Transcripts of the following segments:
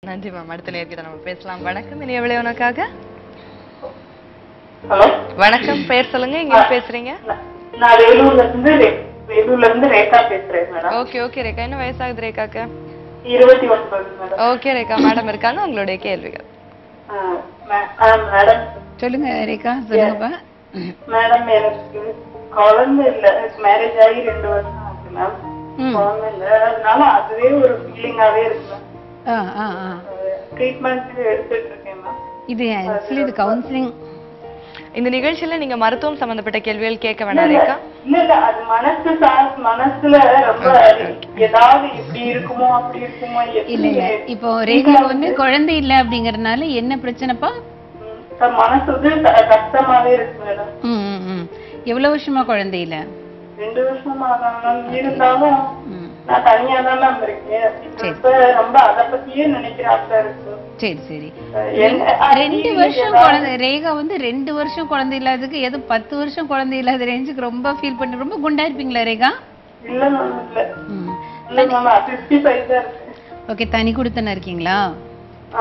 நன்றி மேம் அடுத்த நேர்கிட்ட நம்ம பேசலாம் வணக்கம் இனி எவ்வளவு உனக்காக ஹலோ வணக்கம் பேர் சொல்லுங்க இங்க இருந்து பேசுறீங்க நான் வேலூர்ல இருந்து ரே- வேலூர்ல இருந்து ரேகா பேசுறேன் மேடம் ஓகே ஓகே ரேகா என்ன வயசாகுது ரேகாக்கு இருபத்தி ஒன்பது மேடம் ஓகே ரேகா மேடம் இருக்காங்க உங்களுடைய கேள்விகள் ஆ, மே- ஆ, மேடம் சொல்லுங்க ரேகா சொல்லுங்கப்பா மேடம் எனக்கு குழந்தை இல்ல எனக்கு மேரேஜ் ஆகி ரெண்டு வருஷம் ஆகுது மேம் ம். குழந்தை இல்ல அதனால அதுவே ஒரு ஃபீலிங்காவே இருக்கு மேம் ஆ ஆ ஆ ட்ரீட்மெண்ட் எடுத்துட்டு இருக்கேன் மேம் இது ஆக்சுவலி இது கவுன்சிலிங் இந்த நிகழ்ச்சியில நீங்க மருத்துவம் சம்பந்தப்பட்ட கேள்விகள் கேட்க வேணாம் ரேகா இல்ல இல்ல அது மனசு சா- மனசுல ரொம்ப ஏதாவது இப்படி இருக்குமோ அப்படி இருக்குமோ இல்ல இல்ல இப்போ ரேகாக்கு வந்து குழந்தை இல்ல அப்படிங்கறதுனால என்ன பிரச்சனைப்பா ம், சார் மனசு வந்து க- கஷ்டமாவே இருக்கு மேடம் ம் ம், ம் எவ்வளவு வருஷமா குழந்தை இல்ல ரெண்டு வருஷமா தான் மேம் இருந்தாலும் ம் நான் தனியா தான் மேம் இருக்கேன் இப்ப ரொம்ப அத பத்தியே நினைக்கிறாப்ல இருக்கு சரி சரி என்ன- ரெண்டு வருஷம் குழந்தை ரேகா வந்து ரெண்டு வருஷம் குழந்தை இல்லாததுக்கு ஏதோ பத்து வருஷம் குழந்தை இல்லாத ரேஞ்சுக்கு ரொம்ப ஃபீல் பண்ணி ரொம்ப குண்டா இருப்பீங்களா ரேகா இல்ல மேம் இல்ல ம் இல்ல மேம் பிப்டி ஃபைவ் தான் இருக்கு ஓகே தனி கொடுத்தன இருக்கீங்களா ஆ,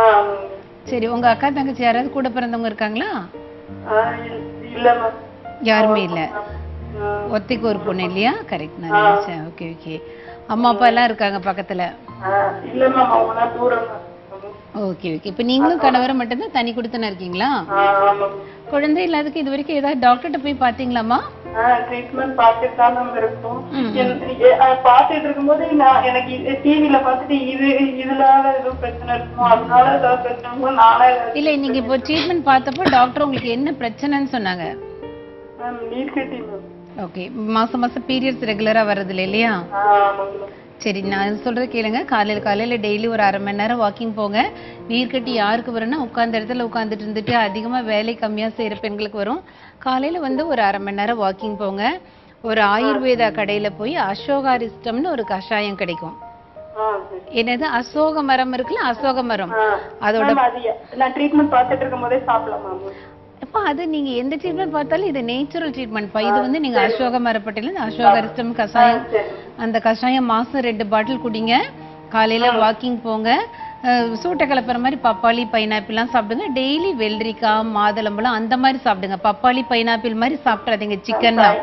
சரி உங்க அக்கா தங்கச்சி யாராவது கூட பிறந்தவங்க இருக்காங்களா ஆ, இல்- இல்ல மேம் யாருமே இல்ல ஆ, ஒத்தைக்கு ஒரு பொண்ணு இல்லையா கரெக்ட் நான் நினைச்சேன் ஓகே ஓகே அம்மா அப்பா எல்லாம் இருக்காங்க பக்கத்துல ஆ, இல்ல மேம் அவங்கலாம் தூரம் மேம் ஓகே ஓகே இப்போ நீங்களும் கணவரும் மட்டும்தான் தனி கொடுத்தன இருக்கீங்களா ஆ, ஆமா குழந்தை இல்லாததுக்கு இது வரைக்கும் ஏதாவது டாக்டர்கிட்ட போய் பாத்தீங்களாமா ட்ரீட்மெண்ட் பார்த்துட்டு தான் மேம் இருக்கும் என்- எ- அஹ் பார்த்துட்டு இருக்கும்போது நான் எனக்கு டிவில பார்த்துட்டு இது இதுலால ஏதோ பிரச்சனை இருக்குமோ அதனால ஏதாவது பிரச்சனை இருக்குமோ நானே இல்ல நீங்க இப்போ ட்ரீட்மெண்ட் பார்த்தப்போ டாக்டர் உங்களுக்கு என்ன பிரச்சனைன்னு சொன்னாங்க மேம் நீர் கட்டி மேம் ஓகே மாசம் மாசம் பீரியட்ஸ் ரெகுலரா வர்றது இல்லை இல்லையா ஆமாங்க மேம் சரி நான் சொல்றது கேளுங்க காலையில காலையில டெய்லி ஒரு அரை மணி நேரம் வாக்கிங் போங்க நீர்க்கட்டி யாருக்கு வரும்னா உட்கார்ந்த இடத்துல உட்கார்ந்துட்டு இருந்துட்டு அதிகமா வேலை கம்மியா செய்யற பெண்களுக்கு வரும் காலையில வந்து ஒரு அரை மணி நேரம் வாக்கிங் போங்க ஒரு ஆயுர்வேதா கடையில போய் அசோகாரிஸ்டம்னு ஒரு கஷாயம் கிடைக்கும் ஆ சரி என்னது அசோக மரம் இருக்குல்ல அசோக மரம் ஆ அதோட மேம் அது எ- நான் ட்ரீட்மெண்ட் பார்த்துட்டு இருக்கும் போதே சாப்பிடலாமா மேம் அப்ப அது நீங்க எந்த ட்ரீட்மெண்ட் பார்த்தாலும் இது நேச்சுரல் ட்ரீட்மெண்ட் பா இது வந்து நீங்க அசோக மரப்பட்டையில இந்த அசோகரிஸ்டம் கஷாயம் சரி அந்த கஷாயம் மாசம் ரெண்டு பாட்டில் குடிங்க காலையில வாக்கிங் போங்க அஹ் சூட்டை கிளப்புற மாதிரி பப்பாளி பைனாப்பிள்லாம் சாப்பிடுங்க டெய்லி வெள்ளரிக்காய் மாதுளம்பழம் அந்த மாதிரி சாப்பிடுங்க பப்பாளி பைனாப்பிள் மாதிரி சாப்பிட்றாதீங்க சிக்கன்லாம்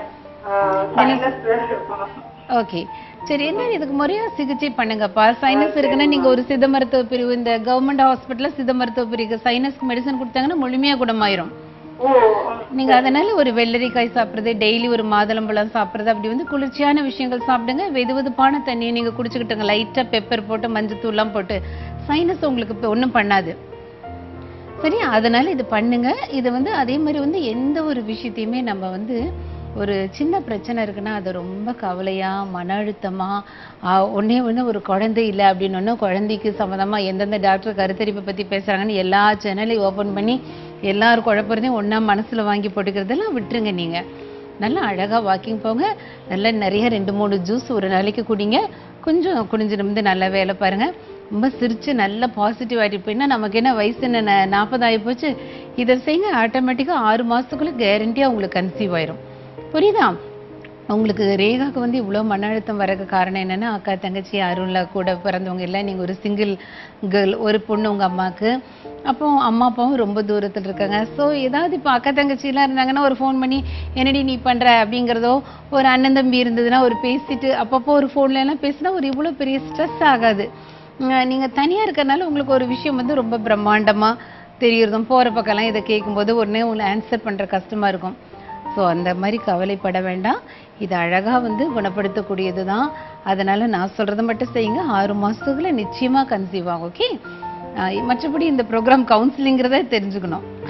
சைனஸ் இருக்கும் மேம் ஓகே சரி என்ன இதுக்கு முறையா சிகிச்சை பண்ணுங்கப்பா சைனஸ் இருக்குன்னா நீங்க ஒரு சித்த மருத்துவ பிரிவு இந்த கவர்மெண்ட் ஹாஸ்பிட்டல்ல சித்த மருத்துவ பிரிவு சைனஸ்க்கு மெடிசன் கொடுத்தாங்கன்னா முழுமையா குணமாயிரும் ஓ நீங்க அதனால ஒரு வெள்ளரிக்காய் சாப்பிடுறது டெய்லி ஒரு மாதுளம்பழம் சாப்பிடுறது அப்படி வந்து குளிர்ச்சியான விஷயங்கள் சாப்பிடுங்க வெது வெதுப்பான தண்ணியை நீங்க குடிச்சுக்கிட்டுங்க லைட்டா பெப்பர் போட்டு மஞ்சத்தூள்லாம் போட்டு சைனஸ் உங்களுக்கு இப்போ ஒன்றும் பண்ணாது சரி அதனால இது பண்ணுங்க இது வந்து அதே மாதிரி வந்து எந்த ஒரு விஷயத்தையுமே நம்ம வந்து ஒரு சின்ன பிரச்சனை இருக்குன்னா அது ரொம்ப கவலையா மன அழுத்தமா ஆஹ் ஒண்ணே ஒண்ணு ஒரு குழந்தை இல்லை அப்படின்னு ஒண்ணு குழந்தைக்கு சம்மந்தமா எந்தெந்த டாக்டர் கருத்தரிப்பை பத்தி பேசுறாங்கன்னு எல்லா சேனலையும் ஓபன் பண்ணி எல்லாரும் குழப்பறதையும் ஒண்ணா மனசுல வாங்கி போட்டுக்கிறதெல்லாம் விட்டுருங்க நீங்க நல்லா அழகா வாக்கிங் போங்க நல்லா நிறைய ரெண்டு மூணு ஜூஸ் ஒரு நாளைக்கு குடிங்க கொஞ்சம் குனிஞ்சு நிமிந்து நல்லா வேலை பாருங்க ரொம்ப சிரிச்சு நல்ல பாசிட்டிவ் ஆகிட்டு போயின்னா நமக்கு என்ன வயசு என்ன நாற்பது ஆகி போச்சு இதை செய்யுங்க ஆட்டோமேட்டிக்கா ஆறு மாசத்துக்குள்ள கேரண்டியா உங்களுக்கு கன்சீவ் ஆயிரும் புரியுதா உங்களுக்கு ரேகாக்கு வந்து இவ்வளோ மன அழுத்தம் வரக்கு காரணம் என்னன்னா அக்கா தங்கச்சி அருள்ல கூட பிறந்தவங்க இல்லை நீங்க ஒரு சிங்கிள் கேர்ள் ஒரு பொண்ணு உங்க அம்மாக்கு அப்போ அம்மா அப்பாவும் ரொம்ப தூரத்துல இருக்காங்க ஸோ ஏதாவது இப்போ அக்கா தங்கச்சி எல்லாம் இருந்தாங்கன்னா ஒரு ஃபோன் பண்ணி என்னடி நீ பண்ற அப்படிங்கிறதோ ஒரு அண்ணன் தம்பி இருந்ததுன்னா ஒரு பேசிட்டு அப்பப்போ ஒரு ஃபோன்ல எல்லாம் பேசினா ஒரு இவ்வளோ பெரிய ஸ்ட்ரெஸ் ஆகாது உம் நீங்க தனியா இருக்கறனால உங்களுக்கு ஒரு விஷயம் வந்து ரொம்ப பிரம்மாண்டமா தெரியறதும் போற பக்கம்லாம் இதை கேட்கும்போது உடனே உங்களை ஆன்சர் பண்ற கஷ்டமா இருக்கும் ஸோ அந்த மாதிரி கவலைப்பட வேண்டாம் இது அழகா வந்து குணப்படுத்தக்கூடியது தான் அதனால நான் சொல்றதை மட்டும் செய்யுங்க ஆறு மாசத்துக்குள்ள நிச்சயமா கன்சீவ் ஆகும் ஓகே மற்றபடி இந்த ப்ரோக்ராம் கவுன்சிலிங்கிறத தெரிஞ்சுக்கணும்